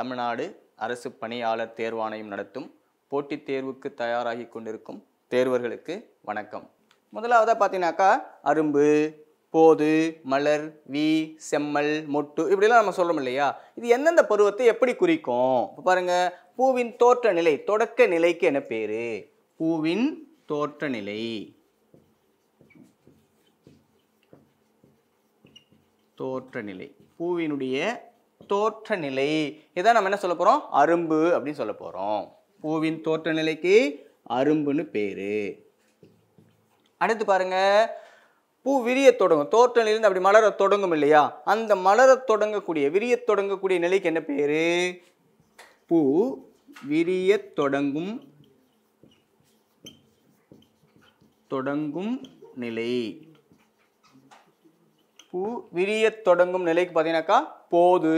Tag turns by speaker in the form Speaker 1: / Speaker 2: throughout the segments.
Speaker 1: தமிழ்நாடு அரசு பணியாளர் தேர்வாணையம் நடத்தும் போட்டித் தேர்வுக்கு தயாராகி கொண்டிருக்கும் தேர்வர்களுக்கு வணக்கம் முதலாவதாக பார்த்தீங்கன்னாக்கா அரும்பு போது மலர் வி செம்மல் மொட்டு இப்படிலாம் நம்ம சொல்றோம் இல்லையா இது எந்தெந்த பருவத்தை எப்படி குறிக்கும் இப்போ பாருங்க பூவின் தோற்ற நிலை தொடக்க நிலைக்கு என்ன பேரு பூவின் தோற்ற நிலை தோற்ற நிலை பூவினுடைய தோற்ற நிலை இதான் நம்ம என்ன சொல்ல போறோம் அரும்பு அப்படின்னு சொல்ல போறோம் பூவின் தோற்ற நிலைக்கு அரும்புன்னு பேரு அடுத்து பாருங்க பூ விரிய தொடங்கும் தோற்ற நிலையிலிருந்து அப்படி மலர தொடங்கும் இல்லையா அந்த மலர தொடங்கக்கூடிய விரிய தொடங்கக்கூடிய நிலைக்கு என்ன பேரு பூ விரிய தொடங்கும் தொடங்கும் நிலை பூ விரிய தொடங்கும் நிலைக்கு பார்த்தீங்கன்னாக்கா போது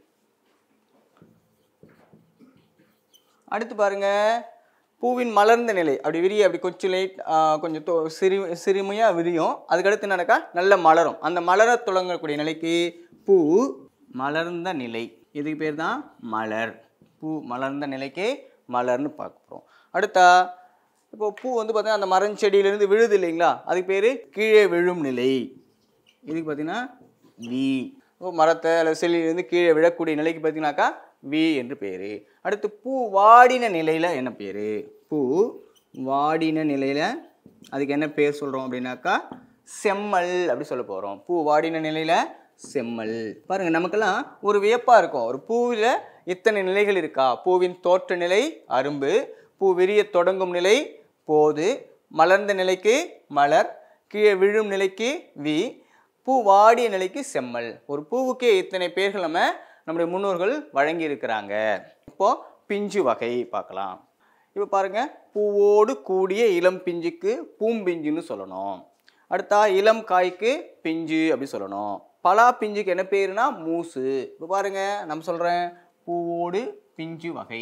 Speaker 1: அடுத்து பாருங்க பூவின் மலர்ந்த நிலை அப்படி விரிய அப்படி கொஞ்சம் லைட் கொஞ்சம் தோ சிறு சிறுமையாக விரியும் அதுக்கடுத்து என்னக்கா நல்ல மலரும் அந்த மலர தொடங்கக்கூடிய நிலைக்கு பூ மலர்ந்த நிலை இதுக்கு பேர் தான் மலர் பூ மலர்ந்த நிலைக்கு மலர்னு பார்க்க போகிறோம் அடுத்தா இப்போ பூ வந்து பார்த்தீங்கன்னா அந்த மரஞ்செடியிலேருந்து விழுது இல்லைங்களா அதுக்கு பேர் கீழே விழும் நிலை இதுக்கு பார்த்தீங்கன்னா வி இப்போ மரத்தை அல்லது செல்லிலிருந்து கீழே விழக்கூடிய நிலைக்கு பார்த்தீங்கன்னாக்கா வி என்று பேர் அடுத்து பூ வாடின நிலையில் என்ன பேர் பூ வாடின நிலையில் அதுக்கு என்ன பேர் சொல்கிறோம் அப்படின்னாக்கா செம்மல் அப்படி சொல்ல போகிறோம் பூ வாடின நிலையில் செம்மல் பாருங்க நமக்கெல்லாம் ஒரு வியப்பாக இருக்கும் ஒரு பூவில் இத்தனை நிலைகள் இருக்கா பூவின் தோற்ற நிலை அரும்பு பூ விரிய தொடங்கும் நிலை போது மலர்ந்த நிலைக்கு மலர் கீழே விழும் நிலைக்கு வி பூ வாடிய நிலைக்கு செம்மல் ஒரு பூவுக்கே இத்தனை பேர்கள் நம்ம நம்முடைய முன்னோர்கள் வழங்கி இருக்கிறாங்க இப்போ பிஞ்சு வகை பார்க்கலாம் இப்போ பாருங்க பூவோடு கூடிய இளம் பிஞ்சுக்கு பூம்பிஞ்சுன்னு சொல்லணும் அடுத்தா இளம் காய்க்கு பிஞ்சு அப்படி சொல்லணும் பலா பிஞ்சுக்கு என்ன பேருனா மூசு இப்போ பாருங்க நம்ம சொல்றேன் பூவோடு பிஞ்சு வகை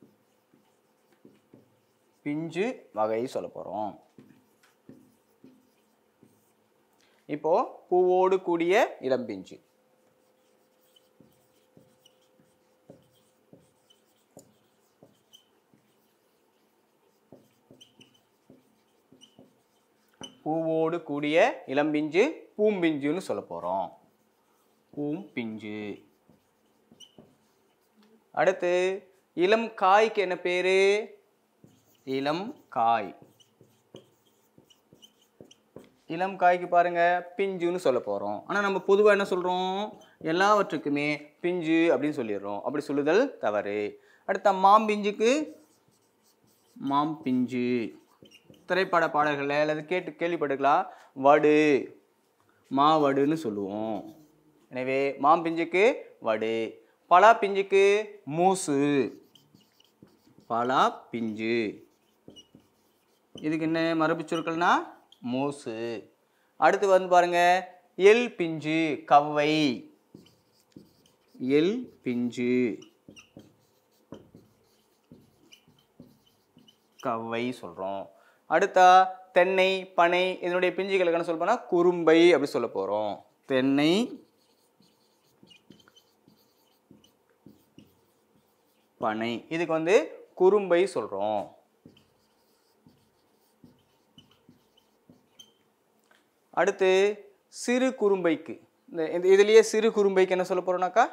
Speaker 1: பிஞ்சு வகை சொல்ல போறோம் இப்போ பூவோடு கூடிய இளம்பிஞ்சு பூவோடு கூடிய இளம்பிஞ்சு பூம்பிஞ்சுன்னு சொல்ல போறோம் பூம்பிஞ்சு அடுத்து இளம் காய்க்கு என்ன பேரு இளம் காய் இளம் காய்க்கு பாருங்க பிஞ்சுன்னு சொல்ல போகிறோம் ஆனால் நம்ம பொதுவாக என்ன சொல்கிறோம் எல்லாவற்றுக்குமே பிஞ்சு அப்படின்னு சொல்லிடுறோம் அப்படி சொல்லுதல் தவறு அடுத்த மாம்பிஞ்சுக்கு மாம் பிஞ்சு திரைப்பட பாடல்களில் அல்லது கேட்டு கேள்விப்பட்டுக்கலாம் வடு மாவடுன்னு சொல்லுவோம் எனவே மாம்பிஞ்சுக்கு வடு பலா பிஞ்சுக்கு மூசு பலா பிஞ்சு இதுக்கு என்ன மரபு சொற்கள்னா மூசு அடுத்து வந்து பாருங்க எல் பிஞ்சு கவ்வை எல் பிஞ்சு கவ்வை சொல்றோம் அடுத்தா தென்னை பனை இதனுடைய பிஞ்சுகளுக்கு என்ன சொல்ல போனா குறும்பை அப்படி சொல்ல போறோம் தென்னை பனை இதுக்கு வந்து குறும்பை சொல்றோம் அடுத்து சிறு குறும்பைக்கு இந்த இந்த இதுலயே சிறு குறும்பைக்கு என்ன சொல்ல போறோம்னாக்கா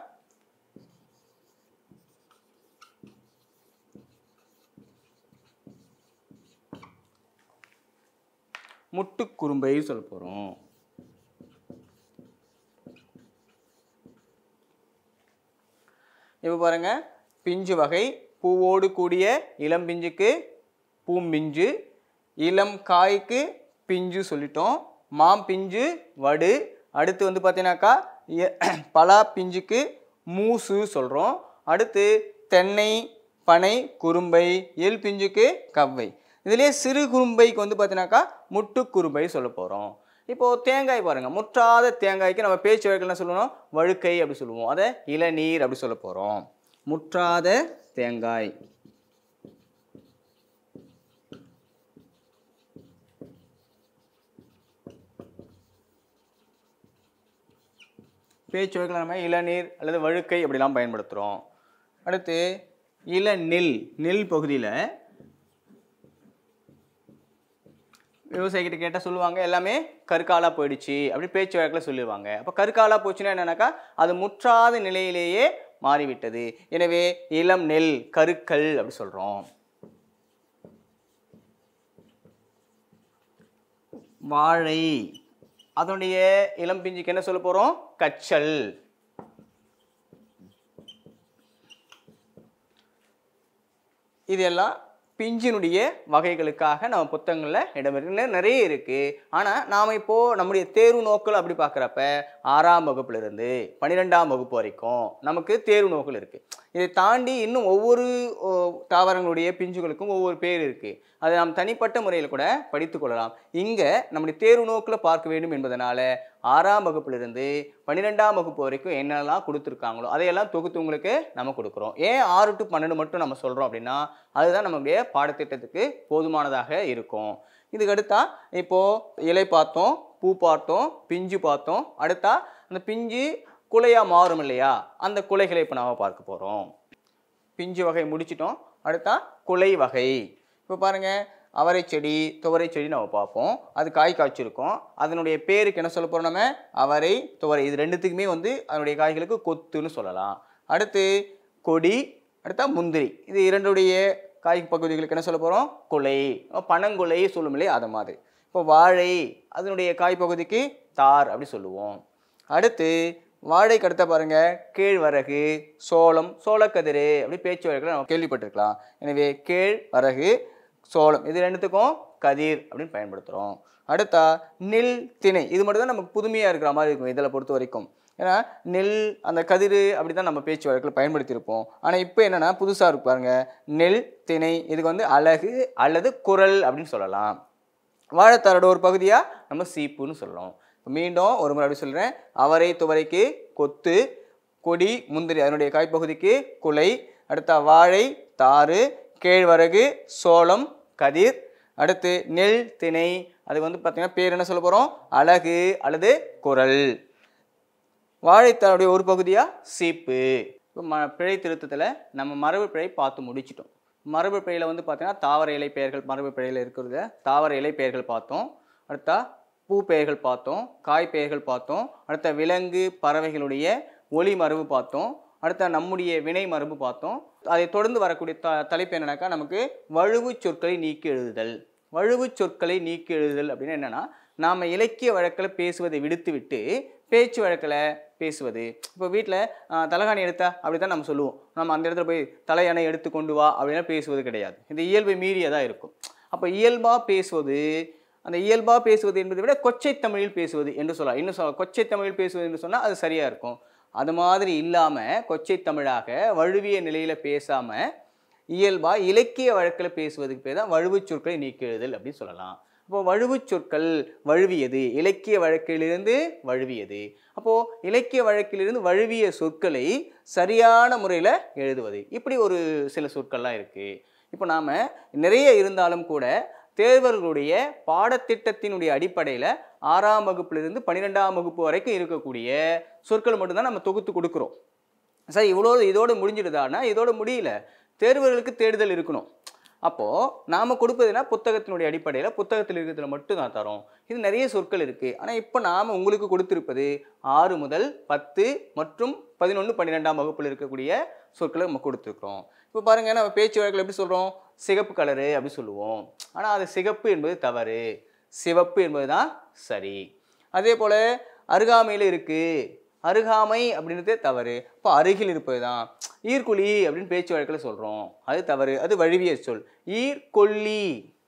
Speaker 1: முட்டு குறும்பை சொல்ல போறோம் இப்போ பாருங்க பிஞ்சு வகை பூவோடு கூடிய இளம் பிஞ்சுக்கு பூம்பிஞ்சு இளம் காய்க்கு பிஞ்சு சொல்லிட்டோம் மாம் பிஞ்சு வடு அடுத்து வந்து பார்த்தீங்கன்னாக்கா எ- பலா பிஞ்சுக்கு மூசு சொல்கிறோம் அடுத்து தென்னை பனை குறும்பை எல் பிஞ்சுக்கு கவ்வை இதுலேயே சிறு குறும்பைக்கு வந்து பார்த்தீங்கன்னாக்கா முட்டு குறும்பை சொல்ல போகிறோம் இப்போது தேங்காய் பாருங்கள் முற்றாத தேங்காய்க்கு நம்ம பேச்சு வழக்கில் என்ன சொல்லணும் வழுக்கை அப்படி சொல்லுவோம் அதை இளநீர் அப்படி சொல்ல போகிறோம் முற்றாத தேங்காய் பேச்சு வழக்கில் நம்ம இளநீர் அல்லது வழுக்கை அப்படிலாம் பயன்படுத்துகிறோம் அடுத்து இளநெல் நெல் பகுதியில் விவசாயிகிட்ட கேட்டால் சொல்லுவாங்க எல்லாமே கருக்காலாக போயிடுச்சு அப்படி பேச்சு வழக்கில் சொல்லிடுவாங்க அப்போ கருக்காலாக போச்சுன்னா என்னன்னாக்கா அது முற்றாத நிலையிலேயே மாறிவிட்டது எனவே இளம் நெல் கருக்கல் அப்படி சொல்கிறோம் வாழை அதனுடைய இளம் பிஞ்சுக்கு என்ன சொல்ல போகிறோம் கச்சல் இது எல்லாம் பிஞ்சினுடைய வகைகளுக்காக நம்ம புத்தகங்களில் இடம் இருக்கு இன்னும் நிறைய இருக்குது ஆனால் நாம் இப்போது நம்முடைய தேர்வு நோக்கள் அப்படி பார்க்குறப்ப ஆறாம் வகுப்புலேருந்து பன்னிரெண்டாம் வகுப்பு வரைக்கும் நமக்கு தேர்வு நோக்கள் இருக்குது இதை தாண்டி இன்னும் ஒவ்வொரு ஓ, தாவரங்களுடைய பிஞ்சுகளுக்கும் ஒவ்வொரு பேர் இருக்குது அதை நாம் தனிப்பட்ட முறையில் கூட படித்துக் கொள்ளலாம் இங்கே நம்முடைய தேர்வு நோக்கில் பார்க்க வேண்டும் என்பதனால ஆறாம் வகுப்பிலிருந்து பன்னிரெண்டாம் வகுப்பு வரைக்கும் என்னெல்லாம் கொடுத்துருக்காங்களோ அதையெல்லாம் தொகுத்து உங்களுக்கு நம்ம கொடுக்குறோம் ஏன் ஆறு டு பன்னெண்டு மட்டும் நம்ம சொல்கிறோம் அப்படின்னா அதுதான் நம்மளுடைய பாடத்திட்டத்துக்கு போதுமானதாக இருக்கும் இதுக்கு அடுத்தா இப்போது இலை பார்த்தோம் பூ பார்த்தோம் பிஞ்சு பார்த்தோம் அடுத்தா அந்த பிஞ்சு குலையாக மாறும் இல்லையா அந்த குலைகளை இப்போ நாம பார்க்க போகிறோம் பிஞ்சு வகை முடிச்சிட்டோம் அடுத்தா குலை வகை இப்போ பாருங்கள் அவரை செடி துவரை செடி நம்ம பார்ப்போம் அது காய் காய்ச்சிருக்கும் அதனுடைய பேருக்கு என்ன சொல்ல போகிறோம் நம்ம அவரை துவரை இது ரெண்டுத்துக்குமே வந்து அதனுடைய காய்களுக்கு கொத்துன்னு சொல்லலாம் அடுத்து கொடி அடுத்தா முந்திரி இது இரண்டுடைய காய் பகுதிகளுக்கு என்ன சொல்ல போகிறோம் குலை பனங்குலை சொல்லும் இல்லையா அது மாதிரி இப்போ வாழை அதனுடைய காய் பகுதிக்கு தார் அப்படி சொல்லுவோம் அடுத்து வாழைக்கு அடுத்த பாருங்க கேழ்வரகு சோளம் சோளக்கதிரு அப்படி பேச்சு வழக்கில் நம்ம கேள்விப்பட்டிருக்கலாம் எனவே கேழ்வரகு சோளம் இது ரெண்டுத்துக்கும் கதிர் அப்படின்னு பயன்படுத்துகிறோம் அடுத்தா நெல் திணை இது மட்டும் தான் நமக்கு புதுமையாக இருக்கிற மாதிரி இருக்கும் இதில் பொறுத்த வரைக்கும் ஏன்னா நெல் அந்த கதிர் அப்படி தான் நம்ம பேச்சு வழக்கில் பயன்படுத்தியிருப்போம் ஆனால் இப்போ என்னென்னா புதுசாக இருக்கு பாருங்க நெல் திணை இதுக்கு வந்து அழகு அல்லது குரல் அப்படின்னு சொல்லலாம் வாழைத்தாரோட ஒரு பகுதியாக நம்ம சீப்புன்னு சொல்கிறோம் மீண்டும் ஒரு முறை அப்படி சொல்கிறேன் அவரை துவரைக்கு கொத்து கொடி முந்திரி அதனுடைய காய்ப்பகுதிக்கு குலை அடுத்த வாழை தாறு கேழ்வரகு சோளம் கதிர் அடுத்து நெல் திணை அதுக்கு வந்து பார்த்திங்கன்னா பேர் என்ன சொல்ல போகிறோம் அழகு அல்லது குரல் வாழைத்தாருடைய ஒரு பகுதியாக சீப்பு இப்போ ம பிழை திருத்தத்தில் நம்ம மரபு பிழை பார்த்து முடிச்சிட்டோம் மரபு பிழையில் வந்து பார்த்தீங்கன்னா தாவர இலை பெயர்கள் மரபு பிழையில் இருக்கிறத தாவர இலை பெயர்கள் பார்த்தோம் அடுத்தா பூ பெயர்கள் பார்த்தோம் காய் பெயர்கள் பார்த்தோம் அடுத்த விலங்கு பறவைகளுடைய ஒளி மரபு பார்த்தோம் அடுத்த நம்முடைய வினை மரபு பார்த்தோம் அதை தொடர்ந்து வரக்கூடிய த தலைப்பு என்னன்னாக்கா நமக்கு வழுவு சொற்களை நீக்கி எழுதுதல் வழுவு சொற்களை நீக்கி எழுதுதல் அப்படின்னு என்னன்னா நாம் இலக்கிய வழக்கில் பேசுவதை விடுத்துவிட்டு பேச்சு வழக்கில் பேசுவது இப்போ வீட்டில் தலகாணி எடுத்தா அப்படி தான் நம்ம சொல்லுவோம் நம்ம அந்த இடத்துல போய் தலையணை எடுத்து கொண்டு வா அப்படின்னா பேசுவது கிடையாது இந்த இயல்பை மீறியதாக இருக்கும் அப்போ இயல்பாக பேசுவது அந்த இயல்பாக பேசுவது என்பதை விட கொச்சை தமிழில் பேசுவது என்று சொல்லலாம் இன்னும் சொல்ல கொச்சை தமிழில் பேசுவது என்று சொன்னால் அது சரியாக இருக்கும் அது மாதிரி இல்லாமல் கொச்சை தமிழாக வழுவிய நிலையில் பேசாமல் இயல்பாக இலக்கிய வழக்கில் பேசுவதுக்கு பேர் தான் வழுவுச் சொற்களை நீக்கி எழுதல் அப்படின்னு சொல்லலாம் அப்போ வழுவுச் சொற்கள் வழுவியது இலக்கிய வழக்கிலிருந்து வழுவியது அப்போது இலக்கிய வழக்கிலிருந்து வழுவிய சொற்களை சரியான முறையில் எழுதுவது இப்படி ஒரு சில சொற்கள்லாம் இருக்குது இப்போ நாம் நிறைய இருந்தாலும் கூட தேர்வர்களுடைய பாடத்திட்டத்தினுடைய அடிப்படையில் ஆறாம் வகுப்பிலிருந்து பன்னிரெண்டாம் வகுப்பு வரைக்கும் இருக்கக்கூடிய சொற்கள் மட்டும்தான் நம்ம தொகுத்து கொடுக்குறோம் சார் இவ்வளோ இதோடு முடிஞ்சிடுதான்னா இதோட முடியல தேர்வர்களுக்கு தேடுதல் இருக்கணும் அப்போது நாம் கொடுப்பதுனா புத்தகத்தினுடைய அடிப்படையில் புத்தகத்தில் இருக்கிறதுல மட்டும் தான் தரோம் இது நிறைய சொற்கள் இருக்குது ஆனால் இப்போ நாம் உங்களுக்கு கொடுத்திருப்பது ஆறு முதல் பத்து மற்றும் பதினொன்று பன்னிரெண்டாம் வகுப்பில் இருக்கக்கூடிய சொற்களை நம்ம கொடுத்துருக்குறோம் இப்போ பாருங்கள் நம்ம பேச்சு வழக்கில் எப்படி சொல்கிறோம் சிகப்பு கலரு அப்படி சொல்லுவோம் ஆனால் அது சிகப்பு என்பது தவறு சிவப்பு என்பது தான் சரி அதே போல் அருகாமையில் இருக்குது அருகாமை அப்படின்றதே தவறு இப்போ அருகில் இருப்பது தான் ஈர்க்குழி அப்படின்னு பேச்சு வழக்கில் சொல்கிறோம் அது தவறு அது வழுவிய சொல் ஈர்கொல்லி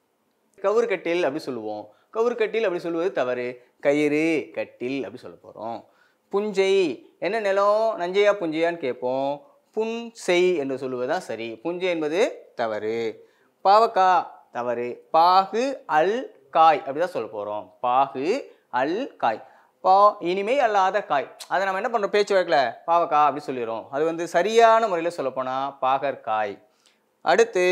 Speaker 1: கவுறு கட்டில் அப்படி சொல்லுவோம் கவுறு கட்டில் அப்படி சொல்லுவது தவறு கயிறு கட்டில் அப்படி சொல்ல போகிறோம் புஞ்சை என்ன நிலம் நஞ்சையா புஞ்சையான்னு கேட்போம் புன்செய் என்று சொல்லுவது தான் சரி புஞ்சை என்பது தவறு பாவக்கா தவறு பாகு அல் காய் அப்படி தான் சொல்ல போகிறோம் பாகு அல் காய் பா இனிமை அல்லாத காய் அதை நம்ம என்ன பண்ணுறோம் பேச்சு வழக்கில் பாவக்காய் அப்படி சொல்லிடுறோம் அது வந்து சரியான முறையில் சொல்லப்போனால் பாகற்காய் அடுத்து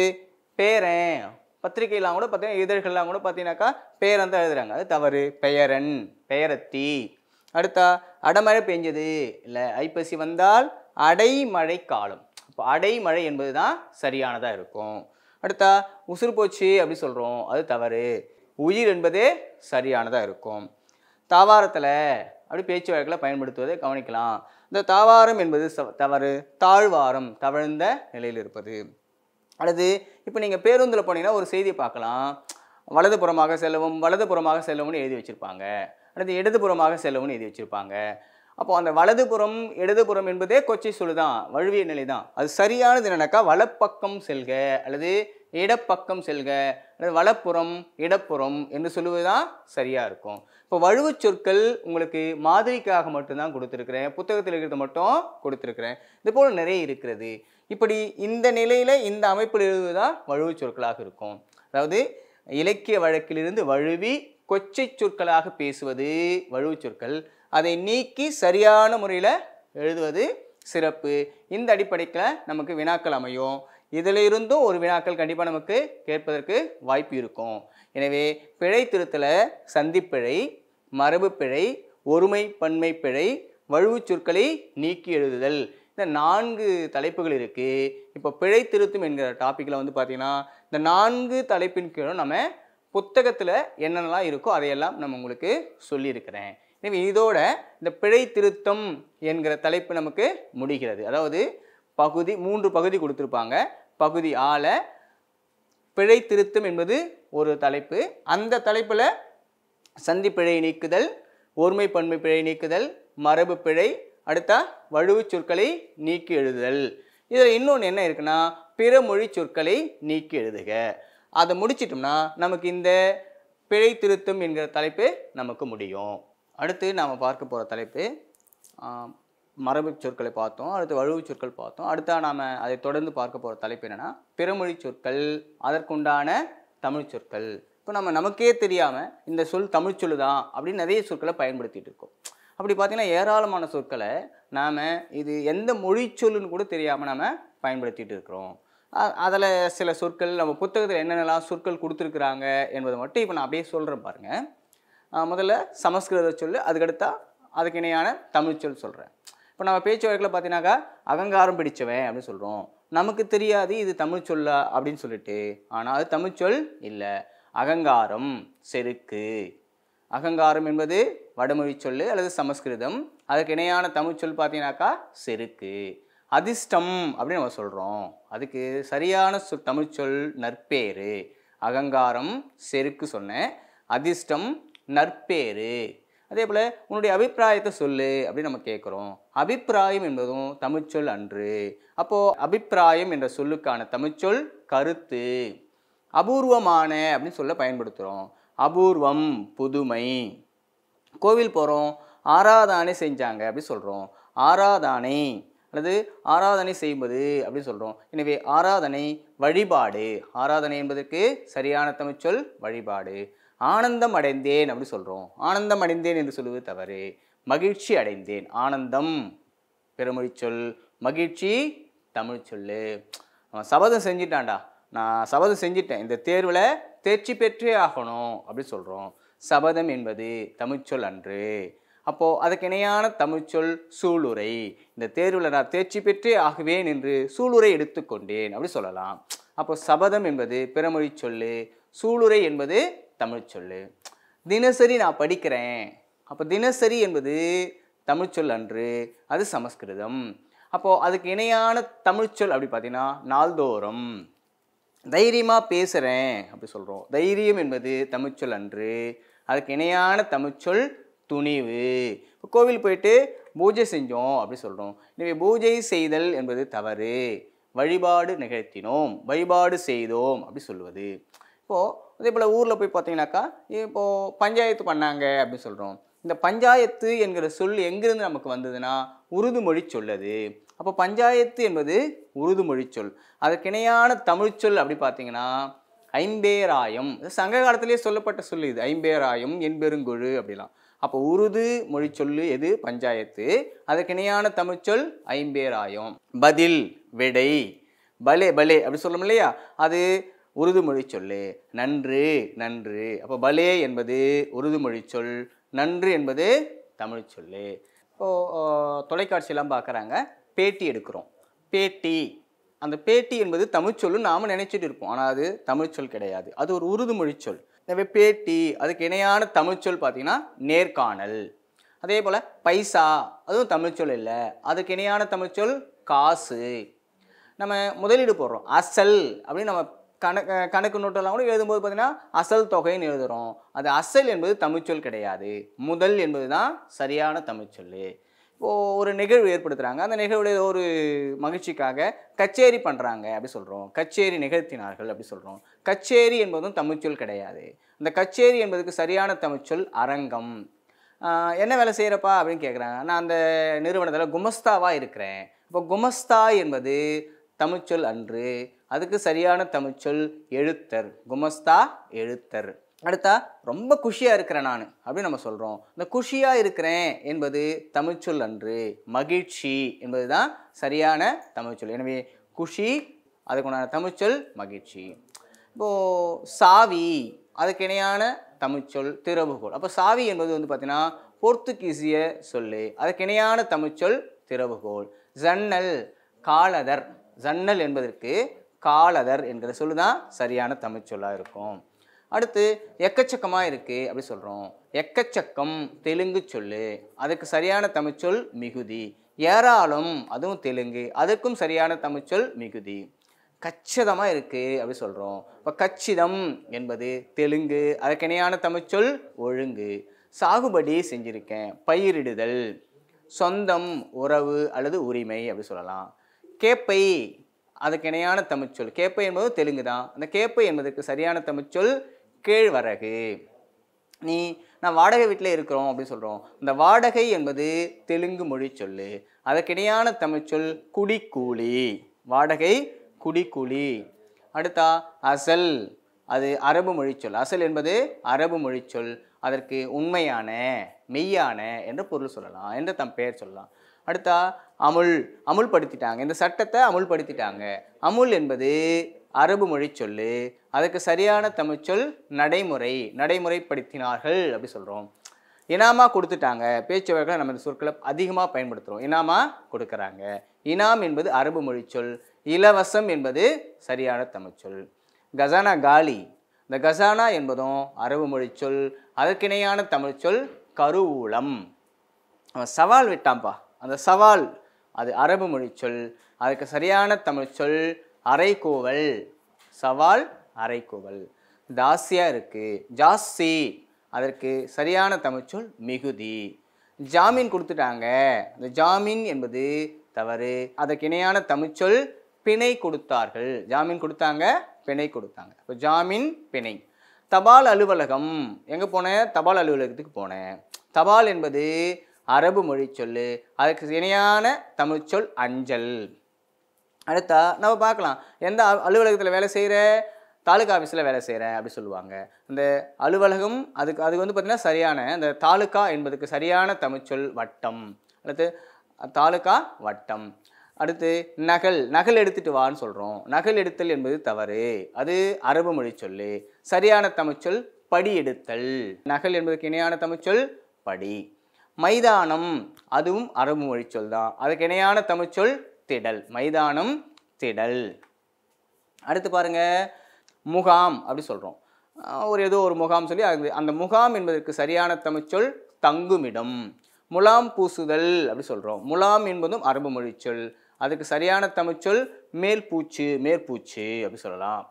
Speaker 1: பேரன் பத்திரிகையெல்லாம் கூட பார்த்தீங்கன்னா இதழ்கள்லாம் கூட பார்த்தீங்கன்னாக்கா பேரன் தான் எழுதுறாங்க அது தவறு பெயரன் பெயரத்தி அடுத்தா அடமழை பெஞ்சது இல்லை ஐப்பசி வந்தால் அடைமழை காலம் அப்போ அடைமழை என்பது தான் சரியானதாக இருக்கும் அடுத்தா உசுறு போச்சு அப்படி சொல்கிறோம் அது தவறு உயிர் என்பதே சரியானதாக இருக்கும் தாவாரத்தில் அப்படி பேச்சு வழக்கில் பயன்படுத்துவதை கவனிக்கலாம் இந்த தாவாரம் என்பது ச- தவறு தாழ்வாரம் தவழ்ந்த நிலையில் இருப்பது அல்லது இப்போ நீங்கள் பேருந்தில் போனீங்கன்னா ஒரு செய்தி பார்க்கலாம் வலதுபுறமாக செல்லவும் வலதுபுறமாக செல்லவும்னு எழுதி வச்சுருப்பாங்க அல்லது இடதுபுறமாக செல்லவும்னு எழுதி வச்சுருப்பாங்க அப்போ அந்த வலதுபுறம் இடதுபுறம் என்பதே கொச்சை சொல்லு தான் வழுவிய நிலை தான் அது சரியானது என்னன்னாக்கா வலப்பக்கம் செல்க அல்லது இடப்பக்கம் செல்க அல்லது வலப்புறம் இடப்புறம் என்று சொல்லுவது தான் சரியாக இருக்கும் இப்போ வழுவுச் சொற்கள் உங்களுக்கு மாதிரிக்காக மட்டும்தான் கொடுத்துருக்குறேன் புத்தகத்தில் இருக்கிறத மட்டும் கொடுத்துருக்குறேன் இது போல் நிறைய இருக்கிறது இப்படி இந்த நிலையில் இந்த அமைப்பில் தான் வழுவுச் சொற்களாக இருக்கும் அதாவது இலக்கிய வழக்கிலிருந்து வழுவி கொச்சை சொற்களாக பேசுவது வழுவுச் சொற்கள் அதை நீக்கி சரியான முறையில் எழுதுவது சிறப்பு இந்த அடிப்படையில் நமக்கு வினாக்கள் அமையும் இதில் இருந்தும் ஒரு வினாக்கள் கண்டிப்பாக நமக்கு கேட்பதற்கு வாய்ப்பு இருக்கும் எனவே பிழை திருத்தல சந்திப்பிழை மரபு பிழை ஒருமை பன்மை பிழை வழுவுச் சொற்களை நீக்கி எழுதுதல் இந்த நான்கு தலைப்புகள் இருக்குது இப்போ பிழை திருத்தும் என்கிற டாப்பிக்கில் வந்து பார்த்தீங்கன்னா இந்த நான்கு தலைப்பின் கீழும் நம்ம புத்தகத்தில் என்னென்னலாம் இருக்கோ அதையெல்லாம் நம்ம உங்களுக்கு சொல்லியிருக்கிறேன் எனவே இதோட இந்த பிழை திருத்தம் என்கிற தலைப்பு நமக்கு முடிகிறது அதாவது பகுதி மூன்று பகுதி கொடுத்துருப்பாங்க பகுதி ஆல பிழை திருத்தம் என்பது ஒரு தலைப்பு அந்த தலைப்பில் சந்தி பிழை நீக்குதல் ஒருமை பன்மை பிழை நீக்குதல் மரபு பிழை அடுத்தா வழுவுச் சொற்களை நீக்கி எழுதுதல் இதில் இன்னொன்று என்ன இருக்குன்னா பிற மொழி சொற்களை நீக்கி எழுதுக அதை முடிச்சிட்டோம்னா நமக்கு இந்த பிழை திருத்தம் என்கிற தலைப்பு நமக்கு முடியும் அடுத்து நாம் பார்க்க போகிற தலைப்பு ஆம், மரபு சொற்களை பார்த்தோம் அடுத்து வழுவு சொற்கள் பார்த்தோம் அடுத்தா நாம் அதை தொடர்ந்து பார்க்க போகிற தலைப்பு என்னென்னா பிறமொழி சொற்கள் அதற்குண்டான தமிழ் சொற்கள் இப்போ நம்ம நமக்கே தெரியாமல் இந்த சொல் தமிழ் சொல்லு தான் அப்படின்னு நிறைய சொற்களை பயன்படுத்திட்டு இருக்கோம் அப்படி பார்த்தீங்கன்னா ஏராளமான சொற்களை நாம் இது எந்த மொழி சொல்லுன்னு கூட தெரியாமல் நாம் பயன்படுத்திட்டு இருக்கிறோம் அதில் சில சொற்கள் நம்ம புத்தகத்தில் என்னென்னலாம் சொற்கள் கொடுத்துருக்குறாங்க என்பதை மட்டும் இப்போ நான் அப்படியே சொல்கிறேன் பாருங்கள் ஆஹ் முதல்ல சமஸ்கிருத சொல் அதுக்கடுத்தா அதுக்கு இணையான தமிழ் சொல் சொல்கிறேன் இப்போ நம்ம பேச்சு வழக்கில் பார்த்தீங்கன்னாக்கா அகங்காரம் பிடிச்சவன் அப்படின்னு சொல்கிறோம் நமக்கு தெரியாது இது தமிழ் சொல்லா அப்படின்னு சொல்லிட்டு ஆனால் அது தமிழ் சொல் இல்லை அகங்காரம் செருக்கு அகங்காரம் என்பது வடமொழி சொல் அல்லது சமஸ்கிருதம் அதுக்கு இணையான தமிழ் சொல் பார்த்தீங்கன்னாக்கா செருக்கு அதிர்ஷ்டம் அப்படின்னு நம்ம சொல்கிறோம் அதுக்கு சரியான சொல் தமிழ் சொல் நற்பேறு அகங்காரம் செருக்கு சொன்னேன் அதிர்ஷ்டம் நற்பேறு அதே போல் உன்னுடைய அபிப்பிராயத்தை சொல்லு அப்படின்னு நம்ம கேட்குறோம் அபிப்பிராயம் என்பதும் தமிழ்ச்சொல் அன்று அப்போது அபிப்பிராயம் என்ற சொல்லுக்கான தமிழ்ச்சொல் கருத்து அபூர்வமான அப்படின்னு சொல்ல பயன்படுத்துகிறோம் அபூர்வம் புதுமை கோவில் போகிறோம் ஆராதனை செஞ்சாங்க அப்படி சொல்கிறோம் ஆராதனை அல்லது ஆராதனை செய்வது அப்படின்னு சொல்கிறோம் எனவே ஆராதனை வழிபாடு ஆராதனை என்பதற்கு சரியான தமிழ்ச்சொல் வழிபாடு ஆனந்தம் அடைந்தேன் அப்படி சொல்கிறோம் ஆனந்தம் அடைந்தேன் என்று சொல்லுவது தவறு மகிழ்ச்சி அடைந்தேன் ஆனந்தம் பிறமொழி சொல் மகிழ்ச்சி தமிழ் சொல்லு அவன் சபதம் செஞ்சிட்டான்டா நான் சபதம் செஞ்சிட்டேன் இந்த தேர்வில் தேர்ச்சி பெற்றே ஆகணும் அப்படி சொல்கிறோம் சபதம் என்பது தமிழ்ச்சொல் அன்று அப்போது அதுக்கு இணையான தமிழ்ச்சொல் சூளுரை இந்த தேர்வில் நான் தேர்ச்சி பெற்றே ஆகுவேன் என்று சூளுரை எடுத்துக்கொண்டேன் அப்படி சொல்லலாம் அப்போ சபதம் என்பது பிறமொழி சொல்லு சூளுரை என்பது தமிழ் சொல்லு தினசரி நான் படிக்கிறேன் அப்போ தினசரி என்பது தமிழ்ச்சொல் அன்று அது சமஸ்கிருதம் அப்போது அதுக்கு இணையான தமிழ்ச்சொல் அப்படி பார்த்தீங்கன்னா நாள்தோறும் தைரியமாக பேசுகிறேன் அப்படி சொல்கிறோம் தைரியம் என்பது தமிழ்ச்சொல் அன்று அதுக்கு இணையான தமிழ்ச்சொல் துணிவு இப்போ கோவில் போயிட்டு பூஜை செஞ்சோம் அப்படி சொல்கிறோம் எனவே பூஜை செய்தல் என்பது தவறு வழிபாடு நிகழ்த்தினோம் வழிபாடு செய்தோம் அப்படி சொல்லுவது இப்போது அதே போல் ஊரில் போய் பார்த்தீங்கன்னாக்கா இப்போது பஞ்சாயத்து பண்ணாங்க அப்படின்னு சொல்கிறோம் இந்த பஞ்சாயத்து என்கிற சொல் எங்கிருந்து நமக்கு வந்ததுன்னா உருது மொழி சொல்லது அப்போ பஞ்சாயத்து என்பது உருது மொழி சொல் அதற்கு இணையான தமிழ்ச்சொல் அப்படி பார்த்தீங்கன்னா ஐம்பேராயம் இது சங்க காலத்திலேயே சொல்லப்பட்ட சொல் இது ஐம்பேராயம் என்பெருங்குழு அப்படிலாம் அப்போ உருது மொழி சொல்லு எது பஞ்சாயத்து அதற்கு இணையான தமிழ்ச்சொல் ஐம்பேராயம் பதில் விடை பலே பலே அப்படி சொல்லணும் இல்லையா அது உருது மொழி சொல்லு நன்று நன்று அப்போ பலே என்பது உருது மொழி சொல் நன்று என்பது தமிழ் சொல்லு இப்போது தொலைக்காட்சியெல்லாம் பார்க்குறாங்க பேட்டி எடுக்கிறோம் பேட்டி அந்த பேட்டி என்பது தமிழ்ச்சொல்லு நாம் நினைச்சிட்டு இருப்போம் ஆனால் அது தமிழ்ச்சொல் கிடையாது அது ஒரு உருதுமொழி சொல் எனவே பேட்டி அதுக்கு இணையான தமிழ்ச்சொல் பார்த்தீங்கன்னா நேர்காணல் அதே போல் பைசா அதுவும் தமிழ்ச்சொல் இல்லை அதுக்கு இணையான தமிழ்ச்சொல் காசு நம்ம முதலீடு போடுறோம் அசல் அப்படின்னு நம்ம கணக்கு கணக்கு நோட்டெல்லாம் கூட எழுதும்போது பார்த்தீங்கன்னா அசல் தொகைன்னு எழுதுகிறோம் அது அசல் என்பது தமிழ்ச்சொல் கிடையாது முதல் என்பது தான் சரியான தமிழ்ச்சொல் இப்போது ஒரு நிகழ்வு ஏற்படுத்துகிறாங்க அந்த நிகழ்வுல ஏதோ ஒரு மகிழ்ச்சிக்காக கச்சேரி பண்ணுறாங்க அப்படி சொல்கிறோம் கச்சேரி நிகழ்த்தினார்கள் அப்படி சொல்கிறோம் கச்சேரி என்பதும் தமிழ்ச்சொல் கிடையாது அந்த கச்சேரி என்பதுக்கு சரியான தமிழ்ச்சொல் அரங்கம் ஆஹ் என்ன வேலை செய்கிறப்பா அப்படின்னு கேட்குறாங்க நான் அந்த நிறுவனத்தில் குமஸ்தாவாக இருக்கிறேன் இப்போ குமஸ்தா என்பது தமிழ்ச்சொல் அன்று அதுக்கு சரியான தமிழ்ச்சொல் எழுத்தர் குமஸ்தா எழுத்தர் அடுத்தா ரொம்ப குஷியாக இருக்கிறேன் நான் அப்படின்னு நம்ம சொல்கிறோம் இந்த குஷியாக இருக்கிறேன் என்பது தமிழ்ச்சொல் அன்று மகிழ்ச்சி என்பது தான் சரியான தமிழ்ச்சொல் எனவே குஷி அதுக்குண்டான தமிழ்ச்சொல் மகிழ்ச்சி இப்போது சாவி அதுக்கு இணையான தமிழ்ச்சொல் திறவுகோல் அப்போ சாவி என்பது வந்து பார்த்தீங்கன்னா போர்த்துகீசிய சொல்லு அதுக்கு இணையான தமிழ்ச்சொல் திறவுகோல் ஜன்னல் காலதர் ஜன்னல் என்பதற்கு காலதர் என்கிற சொல்லு தான் சரியான தமிழ்ச்சொல்லாக இருக்கும் அடுத்து எக்கச்சக்கமாக இருக்குது அப்படி சொல்கிறோம் எக்கச்சக்கம் தெலுங்கு சொல்லு அதுக்கு சரியான தமிழ்ச்சொல் மிகுதி ஏராளம் அதுவும் தெலுங்கு அதுக்கும் சரியான தமிழ்ச்சொல் மிகுதி கச்சிதமாக இருக்குது அப்படி சொல்கிறோம் இப்போ கச்சிதம் என்பது தெலுங்கு அதுக்கு இணையான தமிழ்ச்சொல் ஒழுங்கு சாகுபடி செஞ்சுருக்கேன் பயிரிடுதல் சொந்தம் உறவு அல்லது உரிமை அப்படி சொல்லலாம் கேப்பை அதுக்கு இணையான தமிழ்ச்சொல் கேப்பை என்பது தெலுங்கு தான் அந்த கேப்பை என்பதற்கு சரியான தமிழ்ச்சொல் கேழ்வரகு நீ நான் வாடகை வீட்டில் இருக்கிறோம் அப்படின்னு சொல்கிறோம் இந்த வாடகை என்பது தெலுங்கு மொழி சொல்லு அதற்கிடையான தமிழ்ச்சொல் குடிக்கூலி வாடகை குடிக்கூலி அடுத்தா அசல் அது அரபு மொழிச்சொல் அசல் என்பது அரபு மொழிச்சொல் அதற்கு உண்மையான மெய்யான என்ற பொருள் சொல்லலாம் என்ற தம் பெயர் சொல்லலாம் அடுத்தா அமுல் அமுல்படுத்திட்டாங்க இந்த சட்டத்தை அமுல்படுத்திட்டாங்க அமுல் என்பது அரபு மொழி சொல்லு அதுக்கு சரியான தமிழ்ச்சொல் நடைமுறை நடைமுறைப்படுத்தினார்கள் அப்படி சொல்கிறோம் இனாமா கொடுத்துட்டாங்க பேச்சு வழக்கில் நம்ம இந்த சொற்களை அதிகமாக பயன்படுத்துகிறோம் இனாமா கொடுக்குறாங்க இனாம் என்பது அரபு மொழி சொல் இலவசம் என்பது சரியான தமிழ்ச்சொல் கசானா காலி இந்த கசானா என்பதும் அரபு மொழி சொல் அதற்கிணையான தமிழ்ச்சொல் கருவூலம் அவன் சவால் விட்டான்ப்பா அந்த சவால் அது அரபு மொழி சொல் அதுக்கு சரியான தமிழ் சொல் அரைக்கோவல் சவால் அரைக்கோவல் தாசியா இருக்கு ஜாஸ்தி அதற்கு சரியான தமிழ்ச்சொல் மிகுதி ஜாமீன் கொடுத்துட்டாங்க அந்த ஜாமீன் என்பது தவறு அதற்கு இணையான தமிழ்ச்சொல் பிணை கொடுத்தார்கள் ஜாமீன் கொடுத்தாங்க பிணை கொடுத்தாங்க இப்போ ஜாமீன் பிணை தபால் அலுவலகம் எங்கே போனேன் தபால் அலுவலகத்துக்கு போனேன் தபால் என்பது அரபு மொழி சொல்லு அதுக்கு இணையான தமிழ்ச்சொல் அஞ்சல் அடுத்தா நம்ம பார்க்கலாம் எந்த அலுவலகத்தில் வேலை செய்கிற தாலுகா ஆஃபீஸில் வேலை செய்கிறேன் அப்படி சொல்லுவாங்க அந்த அலுவலகம் அதுக்கு அதுக்கு வந்து பார்த்திங்கன்னா சரியான அந்த தாலுகா என்பதுக்கு சரியான தமிழ்ச்சொல் வட்டம் அடுத்து தாலுகா வட்டம் அடுத்து நகல் நகல் எடுத்துட்டு வான்னு சொல்கிறோம் நகல் எடுத்தல் என்பது தவறு அது அரபு மொழி சொல்லு சரியான தமிழ்ச்சொல் படி எடுத்தல் நகல் என்பதற்கு இணையான தமிழ்ச்சொல் படி மைதானம் அதுவும் அரபு மொழி சொல் தான் அதுக்கு இணையான தமிழ்ச்சொல் திடல் மைதானம் திடல் அடுத்து பாருங்க முகாம் அப்படி சொல்கிறோம் ஒரு ஏதோ ஒரு முகாம் சொல்லி அது அந்த முகாம் என்பதற்கு சரியான தமிழ்ச்சொல் தங்குமிடம் முலாம் பூசுதல் அப்படி சொல்கிறோம் முலாம் என்பதும் அரபு மொழி சொல் அதுக்கு சரியான தமிழ்ச்சொல் மேல்பூச்சு மேற்பூச்சு அப்படி சொல்லலாம்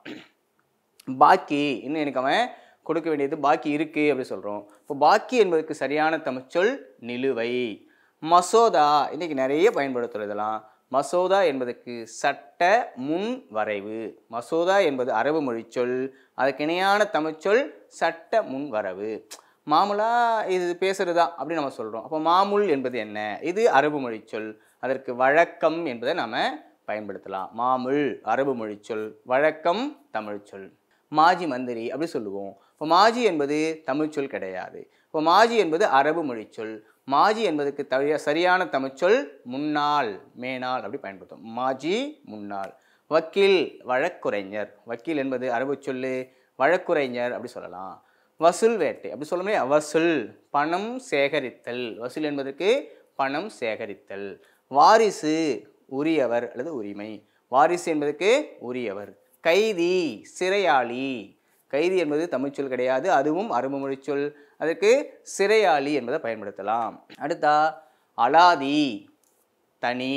Speaker 1: பாக்கி இன்னும் எனக்கு அவன் கொடுக்க வேண்டியது பாக்கி இருக்கு அப்படி சொல்கிறோம் இப்போ பாக்கி என்பதற்கு சரியான தமிழ்ச்சொல் நிலுவை மசோதா இன்னைக்கு நிறைய பயன்படுத்துகிறோம் இதெல்லாம் மசோதா என்பதற்கு சட்ட முன் வரைவு மசோதா என்பது அரபு மொழிச்சொல் அதுக்கு இணையான தமிழ்ச்சொல் சட்ட முன் வரவு மாமூலா இது பேசுறதா அப்படின்னு நம்ம சொல்கிறோம் அப்போ மாமூல் என்பது என்ன இது அரபு மொழிச்சொல் அதற்கு வழக்கம் என்பதை நாம பயன்படுத்தலாம் மாமுல் அரபு மொழிச்சொல் வழக்கம் தமிழ்ச்சொல் மாஜி மந்திரி அப்படி சொல்லுவோம் இப்போ மாஜி என்பது தமிழ்ச்சொல் கிடையாது இப்போ மாஜி என்பது அரபு மொழிச்சொல் மாஜி என்பதுக்கு தவிர சரியான தமிழ்ச்சொல் முன்னாள் மேனாள் அப்படி பயன்படுத்தும் மாஜி முன்னாள் வக்கீல் வழக்குரைஞர் வக்கீல் என்பது அரபு சொல்லு வழக்குரைஞர் அப்படி சொல்லலாம் வசூல் வேட்டை அப்படி சொல்ல முடியாது வசூல் பணம் சேகரித்தல் வசூல் என்பதற்கு பணம் சேகரித்தல் வாரிசு உரியவர் அல்லது உரிமை வாரிசு என்பதற்கு உரியவர் கைதி சிறையாளி கைதி என்பது தமிழ்ச்சொல் கிடையாது அதுவும் அருமமொழி சொல் அதற்கு சிறையாளி என்பதை பயன்படுத்தலாம் அடுத்தா அலாதி தனி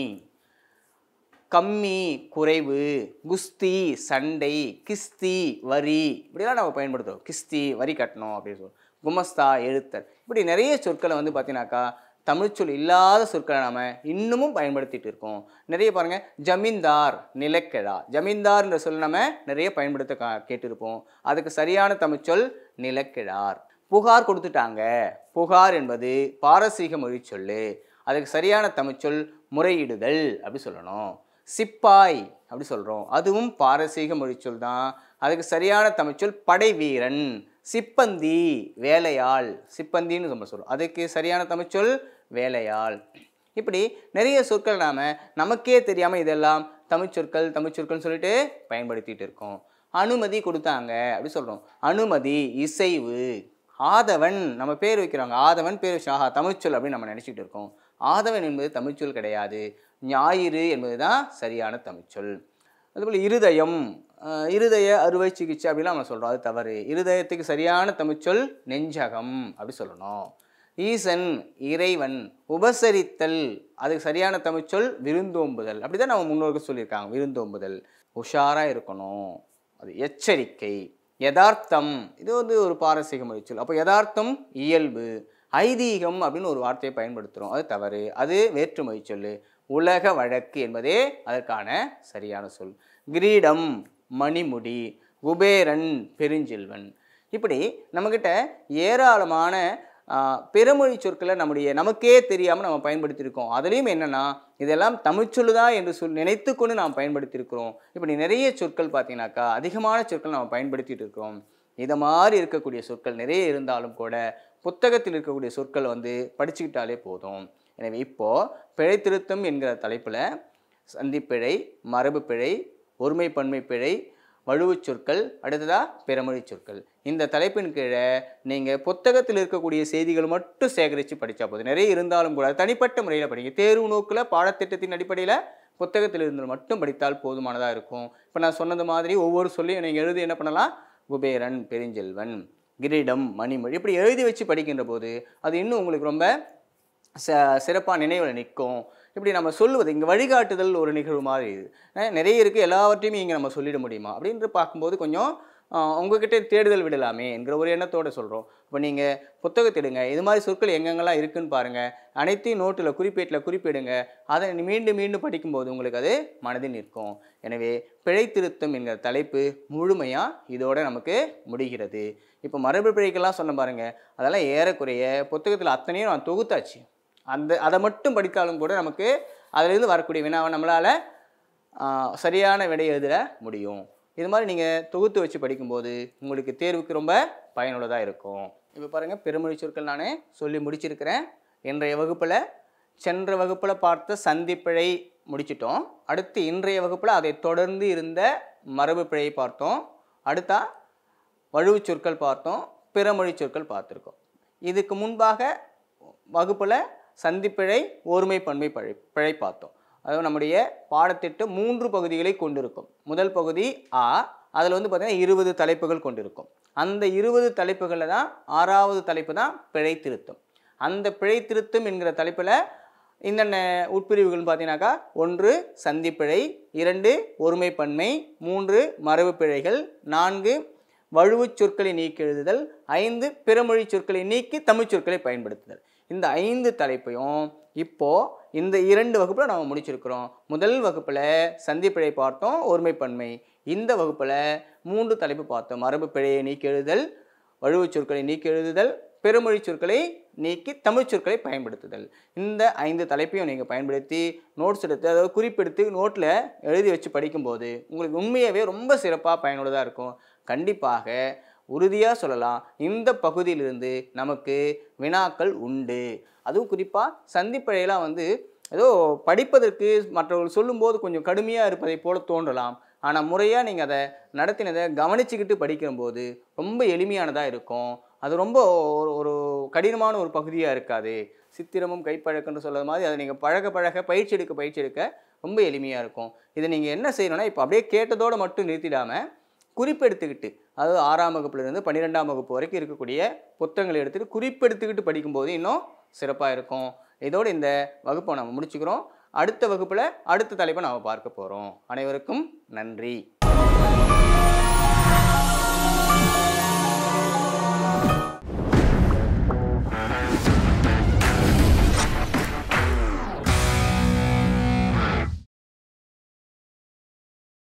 Speaker 1: கம்மி குறைவு குஸ்தி சண்டை கிஸ்தி வரி இப்படிலாம் நம்ம பயன்படுத்துவோம் கிஸ்தி வரி கட்டணும் அப்படின்னு சொல்லுவோம் குமஸ்தா எழுத்தர் இப்படி நிறைய சொற்களை வந்து பார்த்தீங்கன்னாக்கா தமிழ்ச்சொல் இல்லாத சொற்களை நாம இன்னமும் பயன்படுத்திட்டு இருக்கோம் நிறைய பாருங்க ஜமீன்தார் நிலக்கிழா ஜமீன்தார்ன்ற சொல் நம்ம நிறைய பயன்படுத்த கா கேட்டிருப்போம் அதுக்கு சரியான தமிழ்ச்சொல் நிலக்கிழார் புகார் கொடுத்துட்டாங்க புகார் என்பது பாரசீக மொழி சொல்லு அதுக்கு சரியான தமிழ்ச்சொல் முறையிடுதல் அப்படி சொல்லணும் சிப்பாய் அப்படி சொல்கிறோம் அதுவும் பாரசீக மொழிச்சொல் தான் அதுக்கு சரியான தமிழ்ச்சொல் படை வீரன் சிப்பந்தி வேலையாள் சிப்பந்தின்னு நம்ம சொல்கிறோம் அதுக்கு சரியான தமிழ்ச்சொல் வேலையாள் இப்படி நிறைய சொற்கள் நாம் நமக்கே தெரியாமல் இதெல்லாம் தமிழ்ச்சொற்கள் தமிழ்ச்சொற்கள்னு சொல்லிட்டு பயன்படுத்திட்டு இருக்கோம் அனுமதி கொடுத்தாங்க அப்படி சொல்கிறோம் அனுமதி இசைவு ஆதவன் நம்ம பேர் வைக்கிறாங்க ஆதவன் பேர் வச்சு ஆஹா தமிழ்ச்சொல் அப்படின்னு நம்ம நினச்சிட்டு இருக்கோம் ஆதவன் என்பது தமிழ்ச்சொல் கிடையாது ஞாயிறு என்பது தான் சரியான தமிழ்ச்சொல் அதுபோல் இருதயம் அஹ், இருதய அறுவை சிகிச்சை அப்படிலாம் நம்ம சொல்கிறோம் அது தவறு இருதயத்துக்கு சரியான தமிழ்ச்சொல் நெஞ்சகம் அப்படி சொல்லணும் ஈசன் இறைவன் உபசரித்தல் அதுக்கு சரியான தமிழ்ச்சொல் விருந்தோம்புதல் அப்படி தான் நம்ம முன்னோர்கள் சொல்லியிருக்காங்க விருந்தோம்புதல் உஷாராக இருக்கணும் அது எச்சரிக்கை யதார்த்தம் இது வந்து ஒரு பாரசீக மொழிச்சொல் அப்போ யதார்த்தம் இயல்பு ஐதீகம் அப்படின்னு ஒரு வார்த்தையை பயன்படுத்துகிறோம் அது தவறு அது வேற்றுமொழி சொல்லு உலக வழக்கு என்பதே அதற்கான சரியான சொல் கிரீடம் மணிமுடி குபேரன் பெருஞ்செல்வன் இப்படி நம்மக்கிட்ட ஏராளமான ஆ, பிறமொழி சொற்களை நம்முடைய நமக்கே தெரியாமல் நம்ம பயன்படுத்தியிருக்கோம் அதுலேயும் என்னென்னா இதெல்லாம் தமிழ்ச்சொல்லுதா என்று சொல் நினைத்து கொண்டு நாம் பயன்படுத்தியிருக்கிறோம் இப்படி நிறைய சொற்கள் பார்த்தீங்கன்னாக்கா அதிகமான சொற்கள் நம்ம பயன்படுத்திட்டு இருக்கிறோம் இதை மாதிரி இருக்கக்கூடிய சொற்கள் நிறைய இருந்தாலும் கூட புத்தகத்தில் இருக்கக்கூடிய சொற்கள் வந்து படிச்சுக்கிட்டாலே போதும் எனவே இப்போது பிழை திருத்தம் என்கிற தலைப்பில் சந்திப்பிழை மரபு பிழை ஒருமை பன்மை பிழை வழுவுச் சொற்கள் அடுத்ததா பிறமொழி சொற்கள் இந்த தலைப்பின் கீழே நீங்கள் புத்தகத்தில் இருக்கக்கூடிய செய்திகள் மட்டும் சேகரித்து படித்தா போதும் நிறைய இருந்தாலும் கூட தனிப்பட்ட முறையில் படிங்க தேர்வு நோக்கில் பாடத்திட்டத்தின் அடிப்படையில் புத்தகத்தில் இருந்து மட்டும் படித்தால் போதுமானதாக இருக்கும் இப்போ நான் சொன்னது மாதிரி ஒவ்வொரு சொல்லையும் நீங்கள் எழுதி என்ன பண்ணலாம் குபேரன் பெருஞ்செல்வன் கிரீடம் மணிமொழி இப்படி எழுதி வச்சு படிக்கின்ற போது அது இன்னும் உங்களுக்கு ரொம்ப ச சிறப்பாக நினைவில் நிற்கும் இப்படி நம்ம சொல்லுவது இங்கே வழிகாட்டுதல் ஒரு நிகழ்வு மாதிரி இது அஹ் நிறைய இருக்குது எல்லாவற்றையுமே இங்கே நம்ம சொல்லிட முடியுமா அப்படின்ட்டு பார்க்கும்போது கொஞ்சம் ஆஹ் உங்ககிட்ட தேடுதல் விடலாமே என்கிற ஒரு எண்ணத்தோட சொல்கிறோம் இப்போ நீங்கள் புத்தகத்திடுங்க இது மாதிரி சொற்கள் எங்கெங்கெல்லாம் இருக்குன்னு பாருங்கள் அனைத்தையும் நோட்டில் குறிப்பேட்டில் குறிப்பிடுங்க அதை நீ மீண்டும் மீண்டும் படிக்கும்போது உங்களுக்கு அது மனதில் நிற்கும் எனவே பிழை திருத்தம் என்கிற தலைப்பு முழுமையாக இதோட நமக்கு முடிகிறது இப்போ மரபு பிழைக்கெல்லாம் சொன்ன பாருங்க அதெல்லாம் ஏறக்குறைய புத்தகத்தில் அத்தனையும் நான் தொகுத்தாச்சு அந்த அதை மட்டும் படித்தாலும் கூட நமக்கு அதிலிருந்து வரக்கூடிய வினாவை நம்மளால் சரியான விடை எழுத முடியும் இது மாதிரி நீங்கள் தொகுத்து வச்சு படிக்கும்போது உங்களுக்கு தேர்வுக்கு ரொம்ப பயனுள்ளதாக இருக்கும் இப்போ பாருங்கள் பெருமொழி சொற்கள் நான் சொல்லி முடிச்சிருக்கிறேன் இன்றைய வகுப்பில் சென்ற வகுப்பில் பார்த்த சந்திப்பிழை முடிச்சிட்டோம் அடுத்து இன்றைய வகுப்பில் அதை தொடர்ந்து இருந்த மரபு பிழையை பார்த்தோம் அடுத்தா வழுவுச் சொற்கள் பார்த்தோம் பிறமொழி சொற்கள் பார்த்துருக்கோம் இதுக்கு முன்பாக வகுப்பில் சந்திப்பிழை ஒருமை பன்மை பழை பிழை பார்த்தோம் அதாவது நம்முடைய பாடத்திட்டம் மூன்று பகுதிகளை கொண்டிருக்கும் முதல் பகுதி ஆ அதில் வந்து பார்த்திங்கன்னா இருபது தலைப்புகள் கொண்டிருக்கும் அந்த இருபது தலைப்புகளில் தான் ஆறாவது தலைப்பு தான் பிழை திருத்தம் அந்த பிழை திருத்தம் என்கிற தலைப்பில் என்னென்ன உட்பிரிவுகள்னு பார்த்தீங்கன்னாக்கா ஒன்று சந்திப்பிழை இரண்டு ஒருமைப்பன்மை மூன்று மரபு பிழைகள் நான்கு வழுவுச் சொற்களை நீக்கி எழுதுதல் ஐந்து பிறமொழி சொற்களை நீக்கி தமிழ் சொற்களை பயன்படுத்துதல் இந்த ஐந்து தலைப்பையும் இப்போ இந்த இரண்டு வகுப்பில் நம்ம முடிச்சிருக்கிறோம் முதல் வகுப்பில் சந்திப்பிழை பார்த்தோம் ஒருமைப்பன்மை இந்த வகுப்பில் மூன்று தலைப்பு பார்த்தோம் மரபு பிழையை நீக்கி எழுதுதல் வழுவுச் சொற்களை நீக்கி எழுதுதல் பிறமொழி சொற்களை நீக்கி தமிழ் சொற்களை பயன்படுத்துதல் இந்த ஐந்து தலைப்பையும் நீங்கள் பயன்படுத்தி நோட்ஸ் எடுத்து அதாவது குறிப்பெடுத்து நோட்டில் எழுதி வச்சு படிக்கும்போது உங்களுக்கு உண்மையாகவே ரொம்ப சிறப்பாக பயனுள்ளதாக இருக்கும் கண்டிப்பாக உறுதியாக சொல்லலாம் இந்த பகுதியிலிருந்து நமக்கு வினாக்கள் உண்டு அதுவும் குறிப்பாக சந்திப்பிழையெல்லாம் வந்து ஏதோ படிப்பதற்கு மற்றவர்கள் சொல்லும்போது கொஞ்சம் கடுமையாக இருப்பதை போல தோன்றலாம் ஆனால் முறையாக நீங்கள் அதை நடத்தினதை கவனிச்சுக்கிட்டு படிக்கும்போது ரொம்ப எளிமையானதாக இருக்கும் அது ரொம்ப ஒரு ஒரு கடினமான ஒரு பகுதியாக இருக்காது சித்திரமும் கைப்பழக்கம்னு சொல்கிற மாதிரி அதை நீங்கள் பழக பழக பயிற்சி எடுக்க பயிற்சி எடுக்க ரொம்ப எளிமையாக இருக்கும் இதை நீங்கள் என்ன செய்யணும்னா இப்போ அப்படியே கேட்டதோடு மட்டும் நிறுத்திடாமல் குறிப்பெடுத்துக்கிட்டு அதாவது ஆறாம் வகுப்புலேருந்து பன்னிரெண்டாம் வகுப்பு வரைக்கும் இருக்கக்கூடிய புத்தகங்களை எடுத்துகிட்டு குறிப்பெடுத்துக்கிட்டு படிக்கும்போது இன்னும் சிறப்பாக இருக்கும் இதோடு இந்த வகுப்பை நம்ம முடிச்சுக்கிறோம் அடுத்த வகுப்பில் அடுத்த தலைப்பை நாம் பார்க்க போகிறோம் அனைவருக்கும் நன்றி